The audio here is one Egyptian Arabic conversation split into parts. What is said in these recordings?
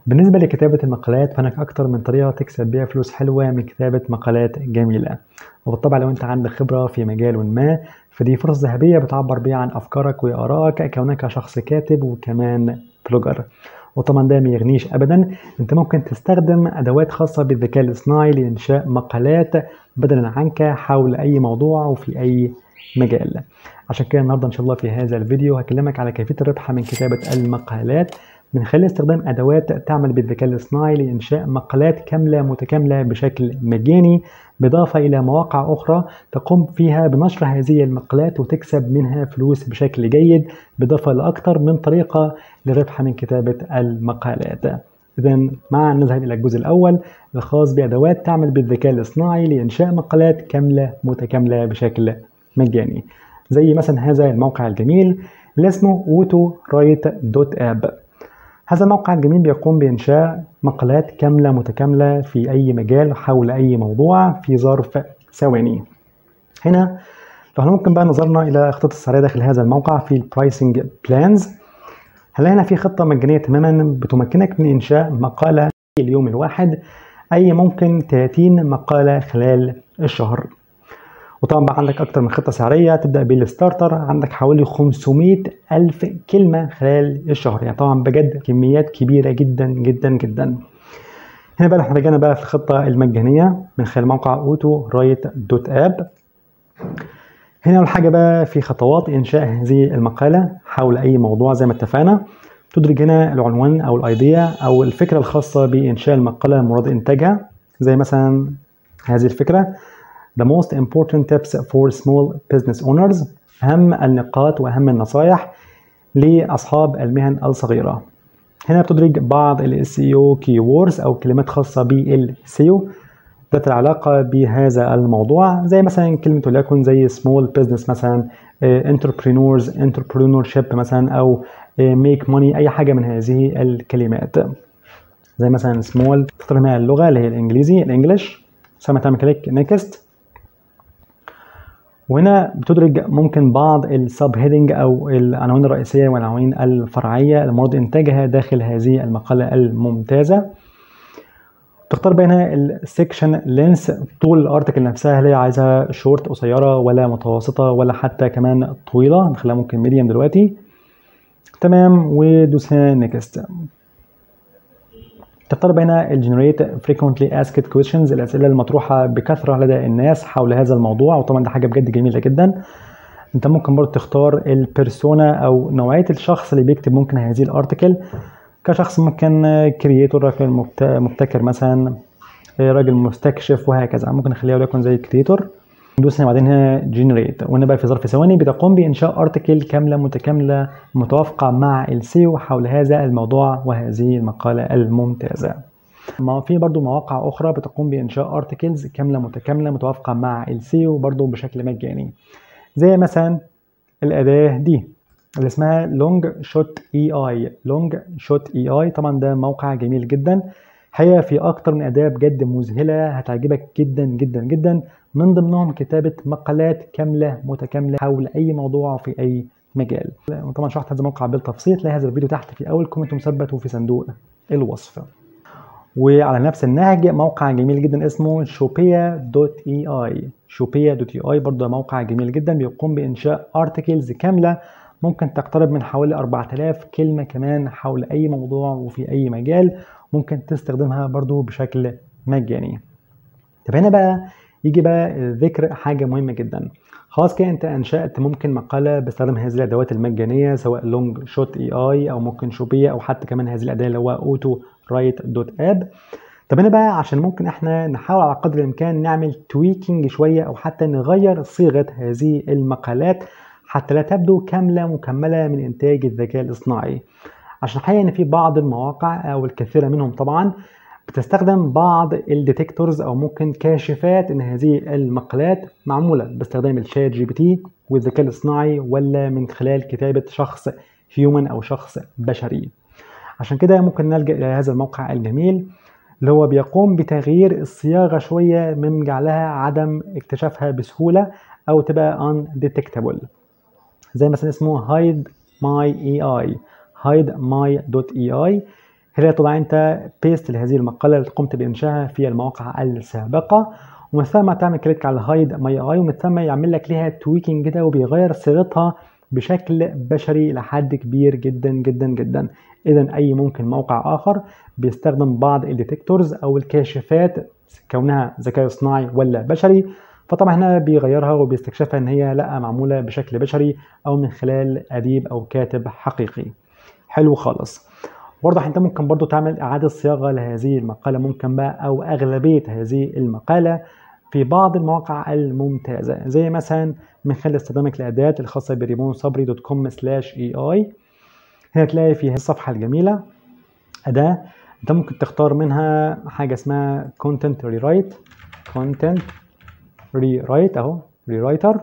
بالنسبة لكتابة المقالات فهناك أكتر من طريقة تكسب بيها فلوس حلوة من كتابة مقالات جميلة وبالطبع لو أنت عندك خبرة في مجال ما فدي فرصة ذهبية بتعبر بيها عن أفكارك وآرائك كونك شخص كاتب وكمان بلوجر وطبعا ده ما يغنيش ابدا انت ممكن تستخدم ادوات خاصه بالذكاء الاصطناعي لانشاء مقالات بدلا عنك حول اي موضوع وفي اي مجال عشان كده النهارده ان شاء الله في هذا الفيديو هكلمك على كيفيه الربح من كتابه المقالات من خلال استخدام ادوات تعمل بالذكاء الاصطناعي لانشاء مقالات كامله متكامله بشكل مجاني بالاضافه الى مواقع اخرى تقوم فيها بنشر هذه المقالات وتكسب منها فلوس بشكل جيد بالاضافه لاكثر من طريقه للربح من كتابه المقالات إذا معا نذهب إلى الجزء الأول الخاص بأدوات تعمل بالذكاء الاصطناعي لإنشاء مقالات كاملة متكاملة بشكل مجاني زي مثلا هذا الموقع الجميل اللي اسمه autowrite.app هذا الموقع الجميل بيقوم بإنشاء مقالات كاملة متكاملة في أي مجال حول أي موضوع في ظرف ثواني هنا لو ممكن بقى نظرنا إلى خطط السعرية داخل هذا الموقع في البرايسنج بلانز هنلاقي هنا في خطة مجانية تماما بتمكنك من إنشاء مقالة في اليوم الواحد أي ممكن 30 مقالة خلال الشهر وطبعا بقى عندك أكتر من خطة سعرية تبدأ بالستارتر عندك حوالي 500 ألف كلمة خلال الشهر يعني طبعا بجد كميات كبيرة جدا جدا جدا هنا بقى احنا رجعنا بقى في الخطة المجانية من خلال موقع اوتو رايت دوت اب هنا أول حاجة بقى في خطوات إنشاء هذه المقالة حول أي موضوع زي ما اتفقنا تدرج هنا العنوان أو الأيديا أو الفكرة الخاصة بإنشاء المقالة المراد إنتاجها زي مثلا هذه الفكرة The most important tips for small business owners أهم النقاط وأهم النصائح لأصحاب المهن الصغيرة هنا بتدرج بعض ال SEO keywords أو كلمات خاصة بال SEO ذات العلاقة بهذا الموضوع زي مثلا كلمة وليكن زي small business مثلا entrepreneurs entrepreneurship مثلا أو make money أي حاجة من هذه الكلمات زي مثلا small تختار هنا اللغة اللي هي الإنجليزي الإنجليش ثم تعمل كليك نيكست وهنا بتدرج ممكن بعض السب هيدنج او العناوين الرئيسيه والعناوين الفرعيه المراد انتاجها داخل هذه المقاله الممتازه تختار بين السكشن لينس طول الارتكل نفسها هل هي عايزها شورت قصيره ولا متوسطه ولا حتى كمان طويله نخليها ممكن ميديوم دلوقتي تمام ودوس هنا نيكست تختار بين الجنريت frequently asked questions الاسئله المطروحه بكثره لدى الناس حول هذا الموضوع وطبعا ده حاجه بجد جميله جدا انت ممكن برضه تختار البيرسونا او نوعيه الشخص اللي بيكتب ممكن هذه الارتكل كشخص ممكن كرييتور راجل مبتكر مثلا راجل مستكشف وهكذا ممكن نخليها وليكن زي كرييتور ندوس هنا بعدين هنا جنريت وهنا بقى في ظرف ثواني بتقوم بانشاء ارتكل كامله متكامله متوافقه مع السيو حول هذا الموضوع وهذه المقاله الممتازه ما في برضو مواقع اخرى بتقوم بانشاء ارتكلز كامله متكامله متوافقه مع السيو برضو بشكل مجاني زي مثلا الاداه دي اللي اسمها لونج شوت اي اي لونج شوت اي اي طبعا ده موقع جميل جدا هي في اكتر من اداه بجد مذهله هتعجبك جدا جدا جدا من ضمنهم كتابه مقالات كامله متكامله حول اي موضوع في اي مجال وطبعا شرحت هذا الموقع بالتفصيل تلاقي هذا الفيديو تحت في اول كومنت مثبت وفي صندوق الوصف وعلى نفس النهج موقع جميل جدا اسمه شوبيا دوت اي اي شوبيا دوت اي اي برضه موقع جميل جدا بيقوم بانشاء ارتكلز كامله ممكن تقترب من حوالي 4000 كلمة كمان حول أي موضوع وفي أي مجال ممكن تستخدمها برضو بشكل مجاني طب هنا بقى يجي بقى ذكر حاجة مهمة جدا خلاص كده انت انشأت ممكن مقالة باستخدام هذه الادوات المجانية سواء لونج شوت اي اي او ممكن شوبيا او حتى كمان هذه الاداة اللي هو اوتو رايت دوت اب طب هنا بقى عشان ممكن احنا نحاول على قدر الامكان نعمل تويكينج شوية او حتى نغير صيغة هذه المقالات حتى لا تبدو كاملة مكملة من إنتاج الذكاء الاصطناعي عشان الحقيقة إن في بعض المواقع أو الكثير منهم طبعا بتستخدم بعض الديتكتورز أو ممكن كاشفات إن هذه المقالات معمولة باستخدام الشات جي بي تي والذكاء الاصطناعي ولا من خلال كتابة شخص هيومن أو شخص بشري عشان كده ممكن نلجأ إلى هذا الموقع الجميل اللي هو بيقوم بتغيير الصياغة شوية من جعلها عدم اكتشافها بسهولة أو تبقى undetectable زي مثلا اسمه hide my AI hide my.ai هنا تضع انت بيست لهذه المقاله اللي قمت بانشائها في المواقع السابقه ومن ثم تعمل كليك على هايد ماي اي ومن ثم يعمل لك ليها تويكينج كده وبيغير صيغتها بشكل بشري لحد كبير جدا جدا جدا اذا اي ممكن موقع اخر بيستخدم بعض الديتكتورز او الكاشفات كونها ذكاء اصطناعي ولا بشري فطبعا هنا بيغيرها وبيستكشفها ان هي لا معموله بشكل بشري او من خلال اديب او كاتب حقيقي حلو خالص برضه انت ممكن برضه تعمل اعاده صياغه لهذه المقاله ممكن بقى او اغلبيه هذه المقاله في بعض المواقع الممتازه زي مثلا من خلال استخدامك للاداه الخاصه بريمون صبري دوت كوم سلاش اي اي هنا تلاقي في الصفحه الجميله اداه انت ممكن تختار منها حاجه اسمها كونتنت ريرايت كونتنت ريرايت اهو ريرايتر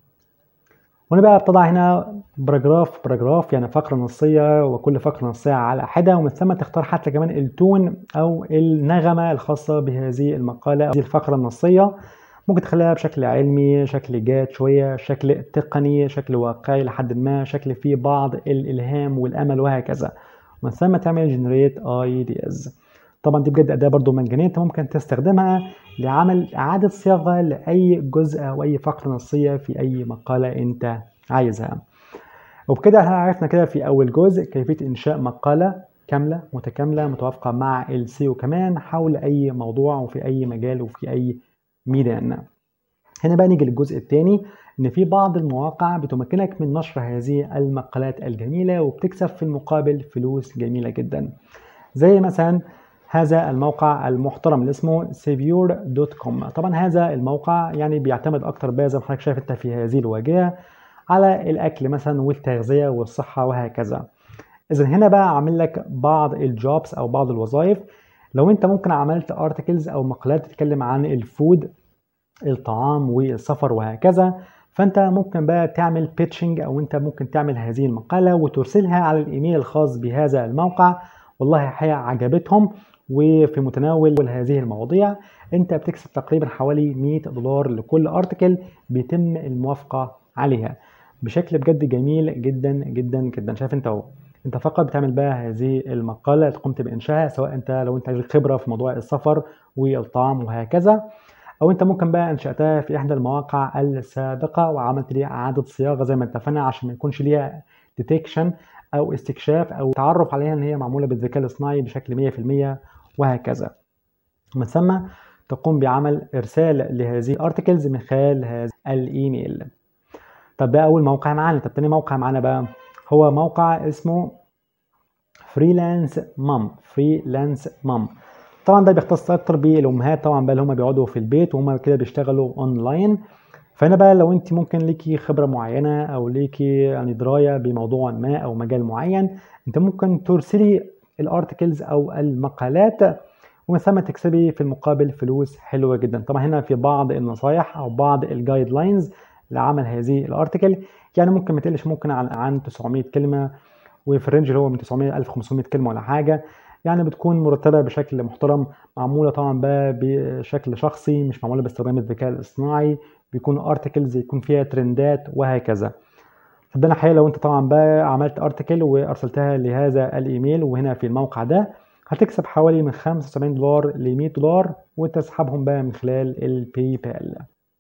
وهنا بقى بتضع هنا باراجراف باراجراف يعني فقره نصيه وكل فقره نصيه على حده ومن ثم تختار حتى كمان التون او النغمه الخاصه بهذه المقاله هذه الفقره النصيه ممكن تخليها بشكل علمي شكل جاد شويه شكل تقني شكل واقعي لحد ما شكل فيه بعض الالهام والامل وهكذا ومن ثم تعمل جنريت ايدياز طبعا دي بجد اداه برضو مجانيه انت ممكن تستخدمها لعمل اعاده صياغه لاي جزء او اي فقره نصيه في اي مقاله انت عايزها وبكده احنا عرفنا كده في اول جزء كيفيه انشاء مقاله كامله متكامله متوافقه مع السيو كمان حول اي موضوع وفي اي مجال وفي اي ميدان هنا بقى نيجي للجزء الثاني ان في بعض المواقع بتمكنك من نشر هذه المقالات الجميله وبتكسب في المقابل فلوس جميله جدا زي مثلا هذا الموقع المحترم اللي اسمه سيفيور دوت كوم طبعا هذا الموقع يعني بيعتمد اكتر بقى زي ما حضرتك شايف انت في هذه الواجهه على الاكل مثلا والتغذيه والصحه وهكذا اذا هنا بقى عامل لك بعض الجوبس او بعض الوظائف لو انت ممكن عملت ارتكلز او مقالات تتكلم عن الفود الطعام والسفر وهكذا فانت ممكن بقى تعمل بيتشنج او انت ممكن تعمل هذه المقاله وترسلها على الايميل الخاص بهذا الموقع والله الحقيقه عجبتهم وفي متناول هذه المواضيع انت بتكسب تقريبا حوالي 100 دولار لكل ارتكل بيتم الموافقه عليها بشكل بجد جميل جدا جدا جدا شايف انت اهو انت فقط بتعمل بقى هذه المقاله قمت بانشائها سواء انت لو انت عندك خبره في موضوع السفر والطعام وهكذا او انت ممكن بقى انشاتها في احدى المواقع السابقه وعملت ليها اعاده صياغه زي ما اتفقنا عشان ما يكونش ليها ديتكشن او استكشاف او تعرف عليها ان هي معموله بالذكاء الاصطناعي بشكل 100% وهكذا من ثم تقوم بعمل ارسال لهذه الارتكلز من خلال هذا الايميل طب ده اول موقع معانا طب تاني موقع معانا بقى هو موقع اسمه فريلانس مام فريلانس مام طبعا ده بيختص اكتر بالامهات طبعا بقى اللي هم بيقعدوا في البيت وهم كده بيشتغلوا اونلاين فهنا بقى لو انت ممكن ليكي خبره معينه او ليكي يعني درايه بموضوع ما او مجال معين انت ممكن ترسلي الارتكلز او المقالات ومن ثم تكسبي في المقابل فلوس حلوه جدا طبعا هنا في بعض النصايح او بعض الجايد لاينز لعمل هذه الارتكل يعني ممكن ما تقلش ممكن عن عن 900 كلمه وفي الرينج اللي هو من 900 ل 1500 كلمه ولا حاجه يعني بتكون مرتبه بشكل محترم معموله طبعا بقى بشكل شخصي مش معموله باستخدام الذكاء الاصطناعي بيكون ارتكلز يكون فيها ترندات وهكذا فده الحقيقه لو انت طبعا بقى عملت ارتكل وارسلتها لهذا الايميل وهنا في الموقع ده هتكسب حوالي من 75 دولار ل 100 دولار وتسحبهم بقى من خلال الباي بال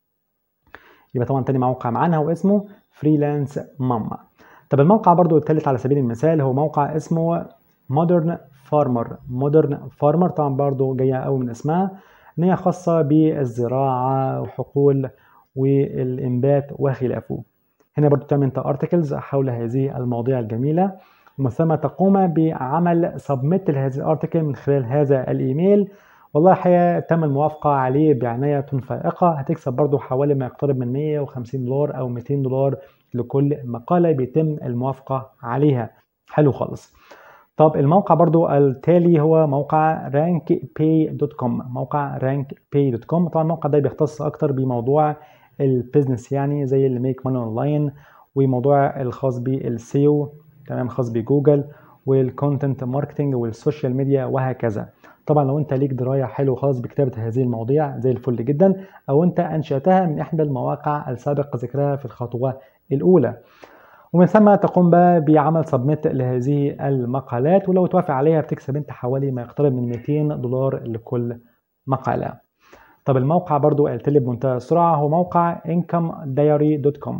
يبقى طبعا تاني موقع معانا هو اسمه فريلانس ماما طب الموقع برضو الثالث على سبيل المثال هو موقع اسمه مودرن فارمر مودرن فارمر طبعا برضو جايه قوي من اسمها ان هي خاصه بالزراعه وحقول والانبات وخلافه هنا برضو تعمل انت ارتكلز حول هذه المواضيع الجميله ومن ثم تقوم بعمل سبميت لهذه الارتكل من خلال هذا الايميل والله الحقيقه تم الموافقه عليه بعنايه فائقه هتكسب برضو حوالي ما يقترب من 150 دولار او 200 دولار لكل مقاله بيتم الموافقه عليها حلو خالص طب الموقع برضو التالي هو موقع rankpay.com موقع rankpay.com طبعا الموقع ده بيختص اكتر بموضوع البيزنس يعني زي اللي ميك ماني اونلاين وموضوع الخاص بالسيو تمام خاص بجوجل والكونتنت ماركتنج والسوشيال ميديا وهكذا طبعا لو انت ليك درايه حلو خالص بكتابه هذه المواضيع زي الفل جدا او انت انشاتها من احدى المواقع السابق ذكرها في الخطوه الاولى ومن ثم تقوم بقى بعمل سبميت لهذه المقالات ولو توافق عليها بتكسب انت حوالي ما يقترب من 200 دولار لكل مقالة طب الموقع برضو قلت لي بمنتهى السرعة هو موقع incomediary.com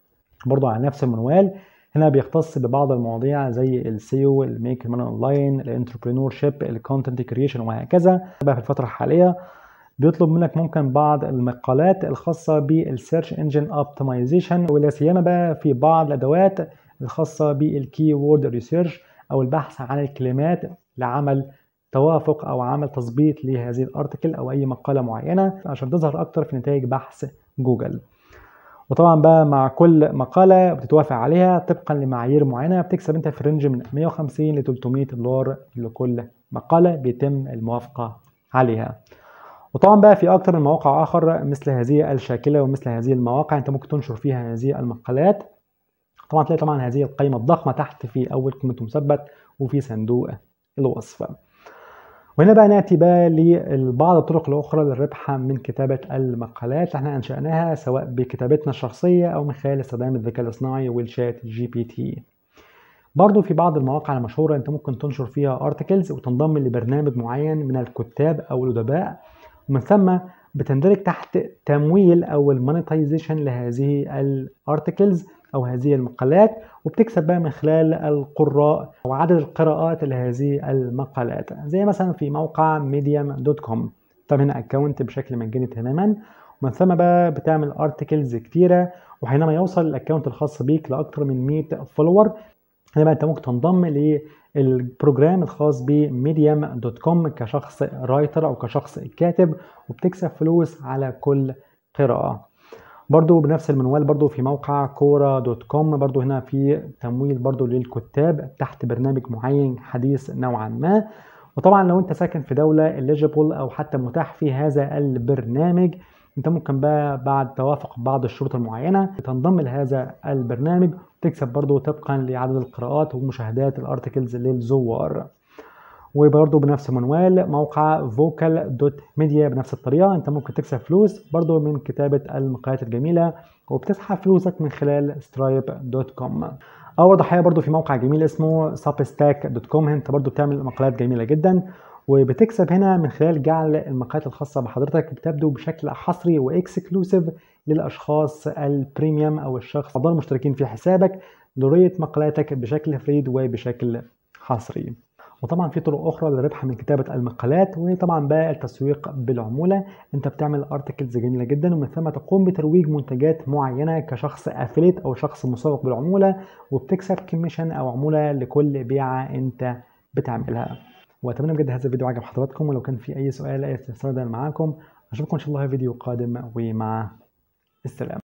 برضو على نفس المنوال هنا بيختص ببعض المواضيع زي السيو الميك مان اونلاين الانتربرينور شيب الكونتنت كريشن وهكذا بقى في الفترة الحالية بيطلب منك ممكن بعض المقالات الخاصة بالسيرش انجن اوبتمايزيشن ولا سيما بقى في بعض الادوات الخاصة بالكي وورد ريسيرش او البحث عن الكلمات لعمل توافق او عمل تظبيط لهذه الارتكل او اي مقالة معينة عشان تظهر اكتر في نتائج بحث جوجل وطبعا بقى مع كل مقالة بتتوافق عليها طبقا لمعايير معينة بتكسب انت في رينج من 150 ل 300 دولار لكل مقالة بيتم الموافقة عليها وطبعا بقى في اكتر من مواقع اخر مثل هذه الشاكله ومثل هذه المواقع انت ممكن تنشر فيها هذه المقالات طبعا تلاقي طبعا هذه القائمه الضخمه تحت في اول كومنت مثبت وفي صندوق الوصف وهنا بقى ناتي بقى لبعض الطرق الاخرى للربح من كتابه المقالات احنا انشاناها سواء بكتابتنا الشخصيه او من خلال استخدام الذكاء الاصطناعي والشات جي بي تي برضو في بعض المواقع المشهورة انت ممكن تنشر فيها ارتكلز وتنضم لبرنامج معين من الكتاب او الادباء ومن ثم بتندرج تحت تمويل او المونيتايزيشن لهذه الارتكلز او هذه المقالات وبتكسب بقى من خلال القراء وعدد القراءات لهذه المقالات زي مثلا في موقع ميديم دوت كوم طب هنا اكونت بشكل مجاني تماما ومن ثم بقى بتعمل ارتكلز كتيره وحينما يوصل الاكونت الخاص بيك لاكثر من 100 فولور هنا بقى انت ممكن تنضم للبروجرام الخاص بميديم دوت كوم كشخص رايتر او كشخص كاتب وبتكسب فلوس على كل قراءة برضو بنفس المنوال برضو في موقع كورا دوت كوم برضو هنا في تمويل برضو للكتاب تحت برنامج معين حديث نوعا ما وطبعا لو انت ساكن في دولة eligible او حتى متاح في هذا البرنامج انت ممكن بقى بعد توافق بعض الشروط المعينة تنضم لهذا البرنامج وتكسب برضو طبقا لعدد القراءات ومشاهدات الارتكلز للزوار وبرضو بنفس المنوال موقع فوكال دوت ميديا بنفس الطريقة انت ممكن تكسب فلوس برضو من كتابة المقالات الجميلة وبتسحب فلوسك من خلال سترايب دوت كوم أول ضحية برضو في موقع جميل اسمه سابستاك دوت كوم انت برضو بتعمل مقالات جميلة جدا وبتكسب هنا من خلال جعل المقالات الخاصة بحضرتك بتبدو بشكل حصري واكسكلوسيف للأشخاص البريميوم أو الشخص أفضل المشتركين في حسابك لرؤية مقالاتك بشكل فريد وبشكل حصري وطبعا في طرق اخرى للربح من كتابه المقالات وهي طبعا بقى التسويق بالعموله انت بتعمل ارتكلز جميله جدا ومن ثم تقوم بترويج منتجات معينه كشخص افليت او شخص مسوق بالعموله وبتكسب كوميشن او عموله لكل بيعه انت بتعملها واتمنى بجد هذا الفيديو عجب حضراتكم ولو كان في اي سؤال اي استفسار معاكم اشوفكم ان شاء الله في فيديو قادم ومع السلامه